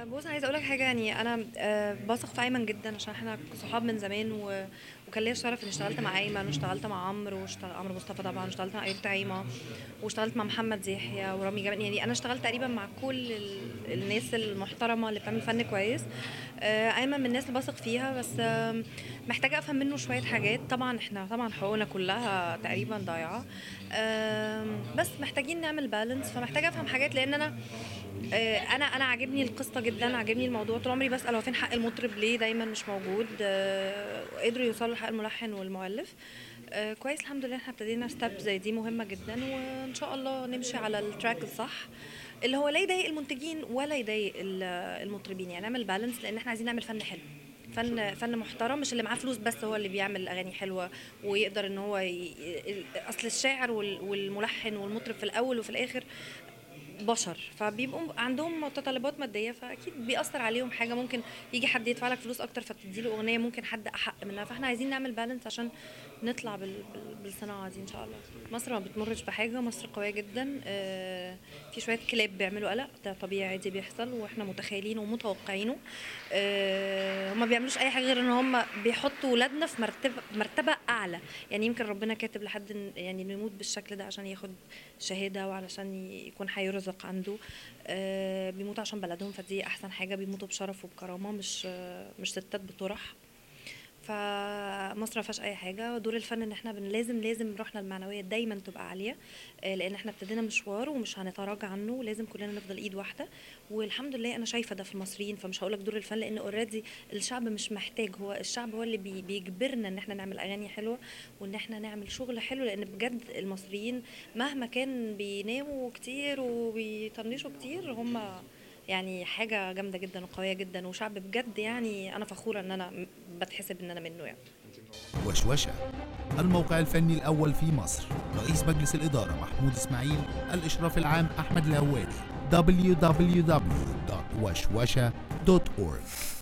بص عايزه اقول لك حاجه يعني انا آه، بثق في ايمن جدا عشان احنا صحاب من زمان و... وكان ليا الشرف اني اشتغلت مع ايمن واشتغلت مع عمرو واشتغل عمرو مصطفى طبعا واشتغلت مع ايرتا عيمه واشتغلت مع محمد يحيى ورامي جمال يعني انا اشتغلت تقريبا مع كل ال... الناس المحترمه اللي بتعمل فن كويس آه، ايمن من الناس اللي بثق فيها بس آم، محتاجه افهم منه شويه حاجات طبعا احنا طبعا حقوقنا كلها تقريبا ضايعه آم، بس محتاجين نعمل بالانس فمحتاجه افهم حاجات لان انا آه، انا انا عاجبني القصه جدا عاجبني الموضوع طول عمري بسال هو فين حق المطرب ليه دايما مش موجود آه، قدروا يوصلوا لحق الملحن والمؤلف آه، كويس الحمد لله احنا ابتدينا ستيب زي دي مهمه جدا وان شاء الله نمشي على التراك الصح اللي هو لا يضايق المنتجين ولا يضايق ال- المطربين يعني نعمل بالانس لان احنا عايزين نعمل فن حلو فن فن محترم مش اللي معاه فلوس بس هو اللي بيعمل اغاني حلوه ويقدر ان هو ي... اصل الشاعر وال- والملحن والمطرب في الاول وفي الاخر بشر فبيبقوا عندهم متطلبات ماديه فاكيد بيأثر عليهم حاجه ممكن يجي حد يدفع لك فلوس اكتر فتدي له اغنيه ممكن حد احق منها فاحنا عايزين نعمل بالانس عشان نطلع بال... بال... بالصناعه دي ان شاء الله مصر ما بتمرش بحاجه مصر قويه جدا آه، في شويه كلاب بيعملوا قلق ده طبيعي عادي بيحصل واحنا متخيلينه ومتوقعينه آه، هم ما بيعملوش اي حاجه غير ان هم بيحطوا ولادنا في مرتبه مرتبه اعلى يعني يمكن ربنا كاتب لحد إن- يعني انه يموت بالشكل ده عشان ياخد شهاده وعلشان ي- يكون هيرزق عنده آه، بيموتوا عشان بلدهم فدي احسن حاجه بيموتوا بشرف وبكرامه مش آه، مش ستات بطرح فمصر ما فيهاش اي حاجه دور الفن ان احنا بن لازم لازم روحنا المعنويه دايما تبقى عاليه آه، لان احنا ابتدينا مشوار ومش هنتراجع عنه ولازم كلنا نفضل ايد واحده والحمد لله انا شايفه ده في المصريين فمش هقول لك دور الفن لان اوريدي الشعب مش محتاج هو الشعب هو اللي بي- بيجبرنا ان احنا نعمل اغاني حلوه وان احنا نعمل شغل حلو لان بجد المصريين مهما كان بيناموا كتير وبيطنشوا كتير هم يعني حاجة جامدة جدا وقوية جدا وشعب بجد يعني أنا فخورة إن أنا م- بتحسب إن أنا منه يعني وشوشة الموقع الفني الأول في مصر رئيس مجلس الإدارة محمود إسماعيل الإشراف العام أحمد الهوادي www.وشوشة.org